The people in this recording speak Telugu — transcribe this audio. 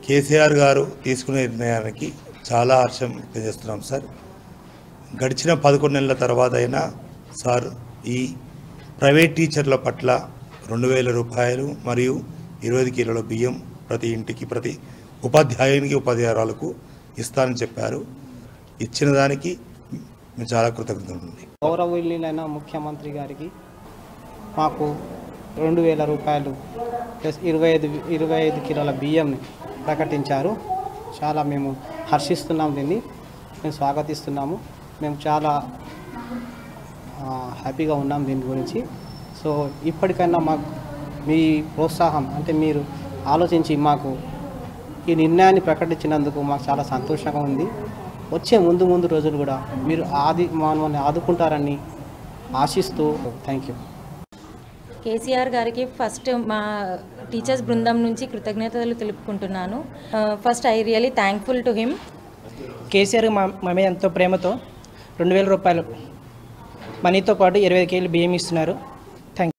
కేసీఆర్ గారు తీసుకునే నిర్ణయానికి చాలా హర్షం వ్యక్తం చేస్తున్నాం సార్ గడిచిన పదకొండు నెలల తర్వాత అయినా సార్ ఈ ప్రైవేట్ టీచర్ల పట్ల రెండు వేల రూపాయలు మరియు ఇరవై ఐదు కిలోల బియ్యం ప్రతి ఇంటికి ప్రతి ఉపాధ్యాయునికి ఉపాధ్యాయురాలకు ఇస్తానని చెప్పారు ఇచ్చిన దానికి మేము చాలా కృతజ్ఞతలు గౌరవనీయులైన ముఖ్యమంత్రి గారికి మాకు రెండు వేల రూపాయలు ప్లస్ ఇరవై ఐదు ఇరవై ఐదు కిలోల బియ్యంని ప్రకటించారు చాలా మేము హర్షిస్తున్నాం దీన్ని మేము స్వాగతిస్తున్నాము మేము చాలా ఆ, హ్యాపీగా ఉన్నాం దీని గురించి సో ఇప్పటికైనా మాకు మీ ప్రోత్సాహం అంటే మీరు ఆలోచించి మాకు ఈ నిర్ణయాన్ని ప్రకటించినందుకు మాకు చాలా సంతోషంగా ఉంది వచ్చే ముందు ముందు రోజులు కూడా మీరు ఆది మనల్ని ఆదుకుంటారని ఆశిస్తూ థ్యాంక్ యూ కేసీఆర్ గారికి ఫస్ట్ మా టీచర్స్ బృందం నుంచి కృతజ్ఞతలు తెలుపుకుంటున్నాను first I really thankful to him KCR మా మా మీద ఎంతో ప్రేమతో రెండు వేల రూపాయలు మనీతో పాటు ఇరవై కేజీలు బియ్యం ఇస్తున్నారు